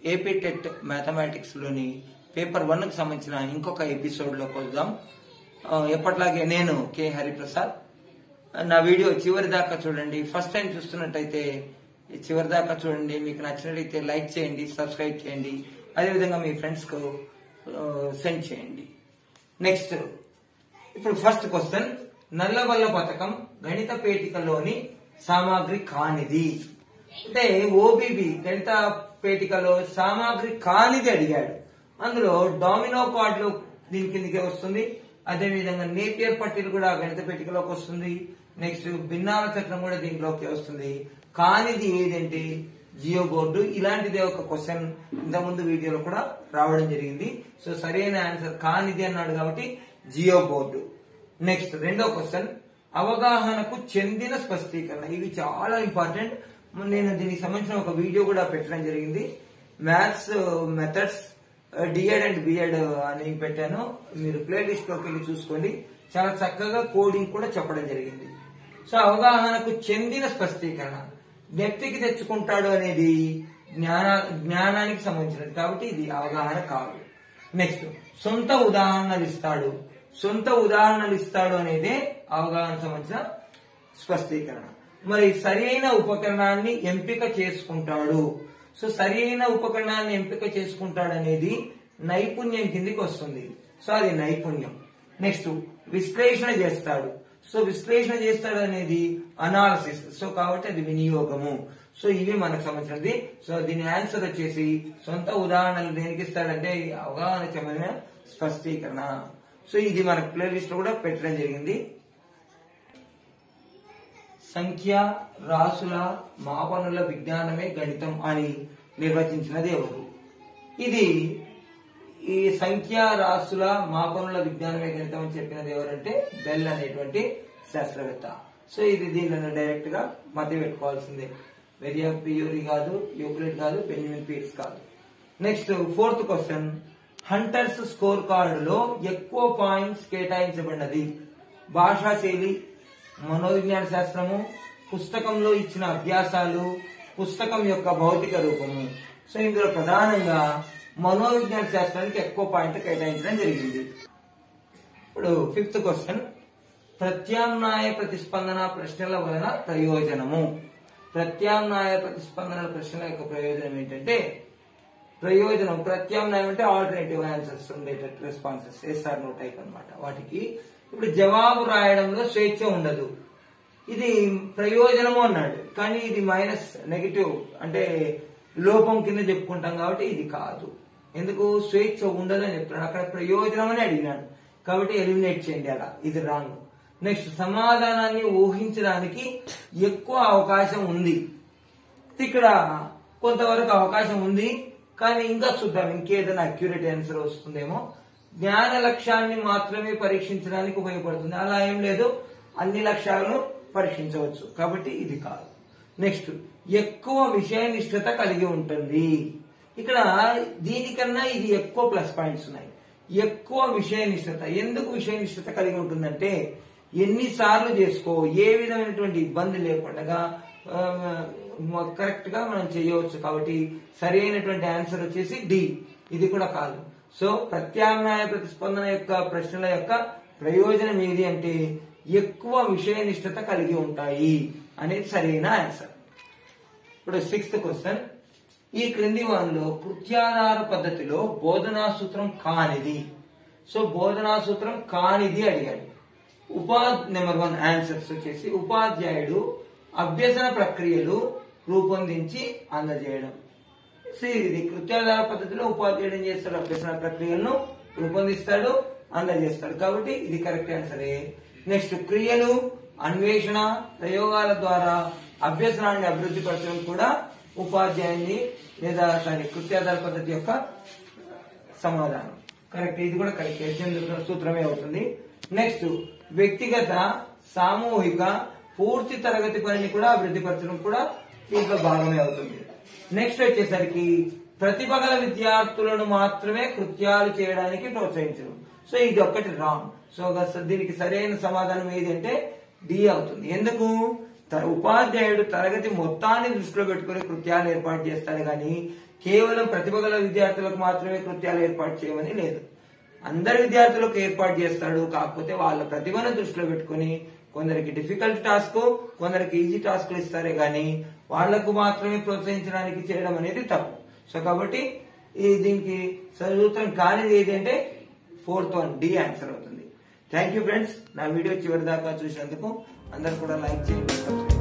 AP TET mathematics లోని paper one కు సంబంధించిన ఇంకొక ఎపిసోడ్ లో కొద్దాం ఎప్పట్లాగే నేను కె హరిప్రసాద్ నా వీడియో చివరి దాకా చూడండి ఫస్ట్ టైం చూస్తున్నట్టయితే ఈ చివరి దాకా చూడండి మీకు నచ్చినట్లయితే లైక్ చేయండి సబ్స్క్రైబ్ చేయండి అదేవిధంగా మీ ఫ్రెండ్స్ కు సెండ్ చేయండి నెక్స్ట్ ఇప్పుడు ఫస్ట్ క్వశ్చన్ నల్లవల్ల పథకం గణిత పేటికలోని సామాగ్రి కానిది అంటే ఓబీబీ గణిత పేటికలో సామాగ్రి కానిది అడిగాడు అందులో డామినో కార్డులు దీని కిందకే వస్తుంది అదే విధంగా నేపియర్ పట్టీలు కూడా గణిత పేటికలోకి వస్తుంది నెక్స్ట్ భిన్నాల చక్రం కూడా దీంట్లోకి వస్తుంది కానిది ఏదంటే జియో బోర్డు ఇలాంటిదే ఒక క్వశ్చన్ ఇంతకుముందు వీడియోలో కూడా రావడం జరిగింది సో సరైన ఆన్సర్ కానిది అన్నాడు కాబట్టి జియో బోర్డు నెక్స్ట్ రెండో క్వశ్చన్ అవగాహనకు చెందిన స్పష్టీకరణ ఇవి చాలా ఇంపార్టెంట్ నేను దీనికి సంబంధించిన ఒక వీడియో కూడా పెట్టడం జరిగింది maths methods D Ed and B Ed అని పెట్టాను మీరు ప్లేలిస్ట్ లోకి వెళ్ళి చూసుకోండి చాలా చక్కగా కోడింగ్ కూడా చెప్పడం జరిగింది సో అవగాహనకు చెందిన స్పష్టీకరణ వ్యక్తికి తెచ్చుకుంటాడు అనేది జ్ఞాన జ్ఞానానికి సంబంధించినది కాబట్టి ఇది అవగాహన కాదు నెక్స్ట్ సొంత ఉదాహరణలు ఇస్తాడు సొంత ఉదాహరణలు ఇస్తాడు అనేది అవగాహన సంబంధించిన స్పష్టీకరణ మరి సరైన ఉపకరణాన్ని ఎంపిక చేసుకుంటాడు సో సరైన ఉపకరణాన్ని ఎంపిక చేసుకుంటాడు అనేది నైపుణ్యం కిందికి వస్తుంది సో అది నైపుణ్యం నెక్స్ట్ విశ్లేషణ చేస్తాడు సో విశ్లేషణ చేస్తాడు అనేది అనాలసిస్ సో కాబట్టి అది వినియోగము సో ఇవి మనకు సంబంధించినది సో దీని ఆన్సర్ వచ్చేసి సొంత ఉదాహరణలు దేనికి ఇస్తాడంటే అవగాహన చెందిన స్పష్టీకరణ సో ఇది మన ప్లేలిస్ట్ లో కూడా పెట్టడం జరిగింది సంఖ్య రాసుల మాపనుల విజ్ఞానమే గణితం అని నిర్వచించినది ఎవరు ఇది ఈ సంఖ్య రాసుల మాపనుల విజ్ఞానమే గణితం అని చెప్పినది ఎవరంటే బెల్ అనేటువంటి శాస్త్రవేత్త సో ఇది దీనిలో డైరెక్ట్ గా మధ్య పెట్టుకోవాల్సిందే వెరియా పియూరి కాదు యూక్లిడ్ కాదు బెంజమిన్ పీట్స్ కాదు next fourth question hunters score కార్డులో ఎక్కువ పాయింట్స్ కేటాయించబడినది భాషా శైలి మనోవిజ్ఞాన శాస్త్రము పుస్తకంలో ఇచ్చిన అభ్యాసాలు పుస్తకం యొక్క భౌతిక రూపము సో ఇందులో ప్రధానంగా మనోవిజ్ఞాన శాస్త్రానికి ఎక్కువ పాయింట్ కేటాయించడం జరిగింది ఇప్పుడు ఫిఫ్త్ క్వశ్చన్ ప్రత్యామ్నాయ ప్రతిస్పందన ప్రశ్నల వలన ప్రయోజనము ప్రత్యామ్నాయ ప్రతిస్పందన ప్రశ్నల యొక్క ప్రయోజనం ఏంటంటే ప్రయోజనం ప్రత్యామ్నాయం అంటే ఆల్టర్నేటివ్ ఆన్సర్స్ ఉండేటట్టు రెస్పాన్సెస్ ఎస్ఆర్ నో టైప్ అనమాట వాటికి ఇప్పుడు జవాబు రాయడంలో స్వేచ్ఛ ఉండదు ఇది ప్రయోజనము అన్నాడు కానీ ఇది మైనస్ నెగిటివ్ అంటే లోపం కింద చెప్పుకుంటాం కాబట్టి ఇది కాదు ఎందుకు స్వేచ్ఛ ఉండదు అని చెప్తున్నాడు అక్కడ ప్రయోజనం అని అడిగినాడు కాబట్టి ఎలిమినేట్ చేయండి అలా ఇది రాంగ్ నెక్స్ట్ సమాధానాన్ని ఊహించడానికి ఎక్కువ అవకాశం ఉంది ఇక్కడ కొంతవరకు అవకాశం ఉంది కానీ ఇంకా చూద్దాం ఇంకేదైనా అక్యురేట్ ఆన్సర్ వస్తుందేమో జ్ఞాన లక్ష్యాన్ని మాత్రమే పరీక్షించడానికి ఉపయోగపడుతుంది అలా ఏం లేదు అన్ని లక్ష్యాలను పరీక్షించవచ్చు కాబట్టి ఇది కాదు నెక్స్ట్ ఎక్కువ విషయనిష్టత కలిగి ఉంటుంది ఇక్కడ దీనికన్నా ఇది ఎక్కువ ప్లస్ పాయింట్స్ ఉన్నాయి ఎక్కువ విషయనిష్టత ఎందుకు విషయనిష్టత కలిగి ఉంటుందంటే ఎన్నిసార్లు చేసుకో ఏ విధమైనటువంటి ఇబ్బంది లేకుండా కరెక్ట్ గా మనం చేయవచ్చు కాబట్టి సరైనటువంటి ఆన్సర్ వచ్చేసి డి ఇది కూడా కాదు సో ప్రత్యామ్నాయ ప్రతిస్పందన యొక్క ప్రశ్నల యొక్క ప్రయోజనం ఏది అంటే ఎక్కువ విషయనిష్టత కలిగి ఉంటాయి అనేది సరైన ఆన్సర్ ఇప్పుడు సిక్స్త్ క్వశ్చన్ ఈ క్రింది వారిలో కృత్యాధార పద్ధతిలో బోధనా సూత్రం కానిది సో బోధనా సూత్రం కానిది అడిగాడు ఉపా నెంబర్ వన్ ఆన్సర్స్ వచ్చేసి ఉపాధ్యాయుడు అభ్యసన ప్రక్రియలు రూపొందించి అందజేయడం సో ఇది కృత్యాధార పద్ధతిలో ఉపాధ్యాయుడు ఏం చేస్తాడు అభ్యసన ప్రక్రియలను రూపొందిస్తాడు అందజేస్తాడు కాబట్టి ఇది కరెక్ట్ ఆన్సరే నెక్స్ట్ క్రియలు అన్వేషణ ప్రయోగాల ద్వారా అభ్యసనాన్ని అభివృద్ధి పరచడం కూడా ఉపాధ్యాయుని లేదా సారీ కృత్యాధార పద్ధతి యొక్క సమాధానం కరెక్ట్ ఇది కూడా కరెక్ట్ చంద్ర సూత్రమే అవుతుంది నెక్స్ట్ వ్యక్తిగత సామూహిక పూర్తి తరగతి పనిని కూడా అభివృద్ధి పరచడం కూడా దీంట్లో భాగమే అవుతుంది నెక్స్ట్ వచ్చేసరికి ప్రతిభ గల విద్యార్థులను మాత్రమే కృత్యాలు చేయడానికి ప్రోత్సహించడం సో ఇది ఒక్కటి రాంగ్ సో గ- దీనికి సరైన సమాధానం ఏది అంటే డి అవుతుంది ఎందుకు త- ఉపాధ్యాయుడు తరగతి మొత్తాన్ని దృష్టిలో పెట్టుకుని కృత్యాలు ఏర్పాటు చేస్తాడు కానీ కేవలం ప్రతిభ గల విద్యార్థులకు మాత్రమే కృత్యాలు ఏర్పాటు చేయమని లేదు అందరి విద్యార్థులకు ఏర్పాటు చేస్తాడు కాకపోతే వాళ్ళ ప్రతిభను దృష్టిలో పెట్టుకుని కొందరికి డిఫికల్ట్ టాస్క్ కొందరికి ఈజీ టాస్క్లు ఇస్తారే గాని వాళ్లకు మాత్రమే ప్రోత్సహించడానికి చేయడం అనేది తప్పు సో కాబట్టి ఈ దీనికి సూత్రం కానిది ఏది అంటే ఫోర్త్ వన్ డి ఆన్సర్ అవుతుంది థ్యాంక్ యూ ఫ్రెండ్స్ నా వీడియో చివరి దాకా చూసినందుకు అందరు కూడా లైక్ చేయండి సబ్స్క్రైబ్